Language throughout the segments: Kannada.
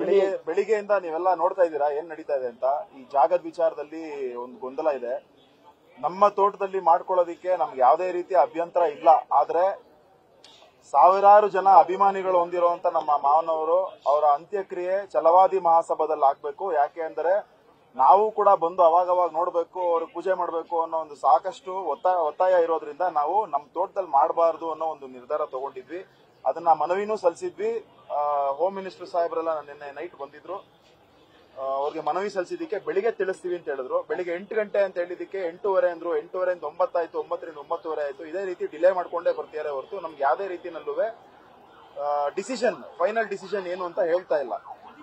ಬೆಳಿಗ್ಗೆ ಬೆಳಿಗ್ಗೆಯಿಂದ ನೀವೆಲ್ಲ ನೋಡ್ತಾ ಇದ್ದೀರಾ ಏನ್ ನಡೀತಾ ಇದೆ ಅಂತ ಈ ಜಾಗದ ವಿಚಾರದಲ್ಲಿ ಒಂದು ಗೊಂದಲ ಇದೆ ನಮ್ಮ ತೋಟದಲ್ಲಿ ಮಾಡ್ಕೊಳ್ಳೋದಿಕ್ಕೆ ನಮ್ಗೆ ಯಾವುದೇ ರೀತಿಯ ಅಭ್ಯಂತರ ಇಲ್ಲ ಆದ್ರೆ ಸಾವಿರಾರು ಜನ ಅಭಿಮಾನಿಗಳು ಹೊಂದಿರುವಂತ ನಮ್ಮ ಮಾವನವರು ಅವರ ಅಂತ್ಯಕ್ರಿಯೆ ಛಲವಾದಿ ಮಹಾಸಭಾದಲ್ಲಿ ಆಗ್ಬೇಕು ಯಾಕೆ ಅಂದ್ರೆ ನಾವು ಕೂಡ ಬಂದು ಅವಾಗವಾಗ ನೋಡ್ಬೇಕು ಅವ್ರಿಗೆ ಪೂಜೆ ಮಾಡಬೇಕು ಅನ್ನೋ ಒಂದು ಸಾಕಷ್ಟು ಒತ್ತಾಯ ಒತ್ತಾಯ ಇರೋದ್ರಿಂದ ನಾವು ನಮ್ಮ ತೋಟದಲ್ಲಿ ಮಾಡಬಾರ್ದು ಅನ್ನೋ ಒಂದು ನಿರ್ಧಾರ ತಗೊಂಡಿದ್ವಿ ಅದನ್ನ ಮನವಿನೂ ಸಲ್ಲಿಸಿದ್ವಿ ಹೋಮ್ ಮಿನಿಸ್ಟರ್ ಸಾಹೇಬ್ರೆಲ್ಲ ನಿನ್ನೆ ನೈಟ್ ಬಂದಿದ್ರು ಆ, ಅವ್ರಿಗೆ ಮನವಿ ಸಲ್ಲಿಸಿದ್ದಕ್ಕೆ ಬೆಳಿಗ್ಗೆ ತಿಳಿಸ್ತೀವಿ ಅಂತ ಹೇಳಿದ್ರು ಬೆಳಿಗ್ಗೆ ಎಂಟು ಗಂಟೆ ಅಂತ ಹೇಳಿದಕ್ಕೆ ಎಂಟೂವರೆ ಅಂದ್ರು ಎಂಟೂವರೆಯಿಂದ ಒಂಬತ್ತಾಯ್ತು ಒಂಬತ್ತರಿಂದ ಒಂಬತ್ತುವರೆ ಆಯ್ತು ಇದೇ ರೀತಿ ಡಿಲೇ ಮಾಡ್ಕೊಂಡೇ ಬರ್ತಿದ್ದಾರೆ ಹೊರತು ನಮ್ಗೆ ಯಾವುದೇ ರೀತಿನಲ್ಲೂ ಡಿಸಿಷನ್ ಫೈನಲ್ ಡಿಸಿಷನ್ ಏನು ಅಂತ ಹೇಳ್ತಾ ಇಲ್ಲ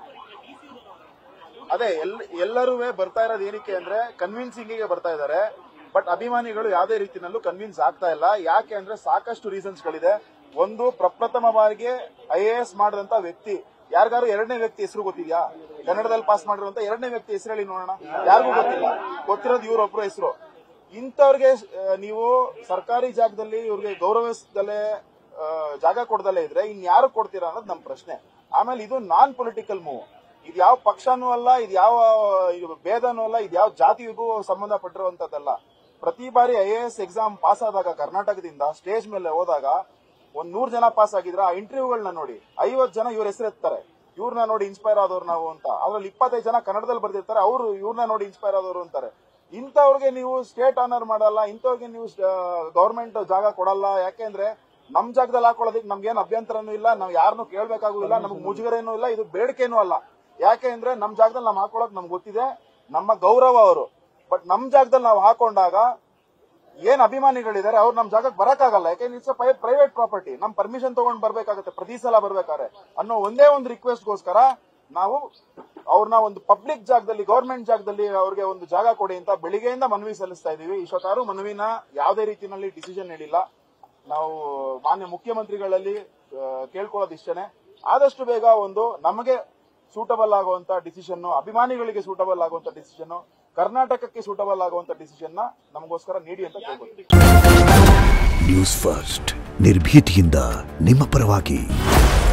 ಅದೇ ಎಲ್ ಎಲ್ಲರೂ ಬರ್ತಾ ಇರೋದು ಏನಕ್ಕೆ ಅಂದ್ರೆ ಕನ್ವಿನ್ಸಿಂಗ್ ಗೆ ಬರ್ತಾ ಇದ್ದಾರೆ ಬಟ್ ಅಭಿಮಾನಿಗಳು ಯಾವುದೇ ರೀತಿನಲ್ಲೂ ಕನ್ವಿನ್ಸ್ ಆಗ್ತಾ ಇಲ್ಲ ಯಾಕೆ ಅಂದ್ರೆ ಸಾಕಷ್ಟು ರೀಸನ್ಸ್ ಗಳಿದೆ ಒಂದು ಪ್ರಪ್ರಥಮ ಬಾರಿಗೆ ಐ ಎ ಎಸ್ ಮಾಡಿದಂತ ವ್ಯಕ್ತಿ ಯಾರಿಗಾರು ಎರಡನೇ ವ್ಯಕ್ತಿ ಹೆಸರು ಗೊತ್ತಿದ್ಯಾ ಕನ್ನಡದಲ್ಲಿ ಪಾಸ್ ಮಾಡಿರುವಂತ ಎರಡನೇ ವ್ಯಕ್ತಿ ಹೆಸರು ಹೇಳಿ ನೋಡೋಣ ಯಾರಿಗೂ ಗೊತ್ತಿಲ್ಲ ಗೊತ್ತಿರೋದು ಇವ್ರೊಬ್ರು ಹೆಸರು ಇಂಥವ್ರಿಗೆ ಆ, ನೀವು ಸರ್ಕಾರಿ ಜಾಗದಲ್ಲಿ ಇವ್ರಿಗೆ ಗೌರವಿಸದಲ್ಲೇ ಆ, ಜಾಗ ಕೊಡ್ದಲ್ಲೇ ಇದ್ರೆ ಇನ್ ಯಾರು ಕೊಡ್ತೀರಾ ಅನ್ನೋದು ನಮ್ಮ ಪ್ರಶ್ನೆ ಆಮೇಲೆ ಇದು ನಾನ್ ಪೊಲಿಟಿಕಲ್ ಮೂವ್ ಇದು ಯಾವ ಪಕ್ಷನೂ ಅಲ್ಲ ಇದು ಯಾವ ಇದು ಭೇದನೂ ಅಲ್ಲ ಇದು ಯಾವ ಜಾತಿಗೂ ಸಂಬಂಧಪಟ್ಟಿರುವಂತದ್ದಲ್ಲ ಪ್ರತಿ ಬಾರಿ I A S exam pass ಆದಾಗ ಕರ್ನಾಟಕದಿಂದ ಸ್ಟೇಜ್ ಮೇಲೆ ಹೋದಾಗ ಒಂದ್ ನೂರ್ ಜನ ಪಾಸ್ ಆಗಿದ್ರೆ ಆ ಇಂಟರ್ವ್ಯೂಗಳನ್ನ ನೋಡಿ ಐವತ್ ಜನ ಇವ್ರ ಹೆಸರು ಎತ್ತಾರೆ ಇವ್ರನ್ನ ನೋಡಿ ಇನ್ಸ್ಪೈರ್ ಆದವ್ರು ನಾವು ಅಂತ ಅದ್ರಲ್ಲಿ ಇಪ್ಪತ್ತೈದು ಜನ ಕನ್ನಡದಲ್ಲಿ ಬರ್ದಿರ್ತಾರೆ ಅವರು ಇವ್ರನ್ನ ನೋಡಿ ಇನ್ಸ್ಪೈರ್ ಆದವರು ಅಂತಾರೆ ಇಂಥವ್ರಿಗೆ ನೀವು ಸ್ಟೇಟ್ ಆನರ್ ಮಾಡಲ್ಲ ಇಂಥವ್ರಿಗೆ ನೀವು ಗವರ್ಮೆಂಟ್ ಜಾಗ ಕೊಡಲ್ಲ ಯಾಕೆಂದ್ರೆ ನಮ್ ಜಾಗದಲ್ಲಿ ಹಾಕೊಳ್ಳೋದಕ್ಕೆ ನಮ್ಗೇನು ಅಭ್ಯಂತರನೂ ಇಲ್ಲ ನಾವ್ ಯಾರನ್ನೂ ಕೇಳ್ಬೇಕಾಗುದಿಲ್ಲ ನಮ್ಗೆ ಮುಜುಗರೇನೂ ಇಲ್ಲ ಇದು ಬೇಡಿಕೆನೂ ಅಲ್ಲ ಯಾಕೆ ಅಂದ್ರೆ ನಮ್ ಜಾಗದಲ್ಲಿ ನಾವು ಹಾಕೊಳಕ್ ನಮ್ಗೆ ಗೊತ್ತಿದೆ ನಮ್ಮ ಗೌರವ ಅವರು ಬಟ್ ನಮ್ ಜಾಗದಲ್ಲಿ ನಾವು ಹಾಕೊಂಡಾಗ ಏನ್ ಅಭಿಮಾನಿಗಳಿದ್ದಾರೆ ಅವ್ರು ನಮ್ ಜಾಗಕ್ಕೆ ಬರಕ್ಕಾಗಲ್ಲ ಯಾಕೆಂದ್ರೆ ಇಟ್ಸ್ ಪ್ರೈವೇಟ್ ಪ್ರಾಪರ್ಟಿ ನಮ್ ಪರ್ಮಿಷನ್ ತಗೊಂಡ್ ಬರ್ಬೇಕಾಗತ್ತೆ ಪ್ರತಿ ಸಲ ಬರ್ಬೇಕಾದ್ರೆ ಅನ್ನೋ ಒಂದೇ ಒಂದು ರಿಕ್ವೆಸ್ಟ್ಗೋಸ್ಕರ ನಾವು ಅವ್ರನ್ನ ಒಂದು ಪಬ್ಲಿಕ್ ಜಾಗದಲ್ಲಿ ಗವರ್ಮೆಂಟ್ ಜಾಗದಲ್ಲಿ ಅವ್ರಿಗೆ ಒಂದು ಜಾಗ ಕೊಡಿ ಅಂತ ಬೆಳಿಗ್ಗೆಯಿಂದ ಮನವಿ ಸಲ್ಲಿಸ್ತಾ ಇದೀವಿ ಇಷ್ಟೊತ್ತಾರು ಮನವಿನ ಯಾವುದೇ ರೀತಿಯಲ್ಲಿ ಡಿಸಿಷನ್ ಹೇಳಿಲ್ಲ ನಾವು ಮಾನ್ಯ ಮುಖ್ಯಮಂತ್ರಿಗಳಲ್ಲಿ ಆ, ಕೇಳ್ಕೊಳ್ಳೋದು ಇಷ್ಟನೇ ಆದಷ್ಟು ಬೇಗ ಒಂದು ನಮಗೆ ಸೂಟಬಲ್ ಆಗುವಂತ ಡಿಸಿಷನ್ ಅಭಿಮಾನಿಗಳಿಗೆ ಸೂಟಬಲ್ ಆಗುವಂತ ಡಿಸಿಷನ್ ಕರ್ನಾಟಕಕ್ಕೆ ಸೂಟಬಲ್ ಆಗುವಂತ ಡಿಸಿಷನ್ ನ ನಮಗೋಸ್ಕರ ನೀಡಿ ಅಂತ ಕೇಳ್ಕೊಳ್ತೀವಿ ನ್ಯೂಸ್ ಫಸ್ಟ್ ನಿರ್ಭೀತಿಯಿಂದ ನಿಮ್ಮ ಪರವಾಗಿ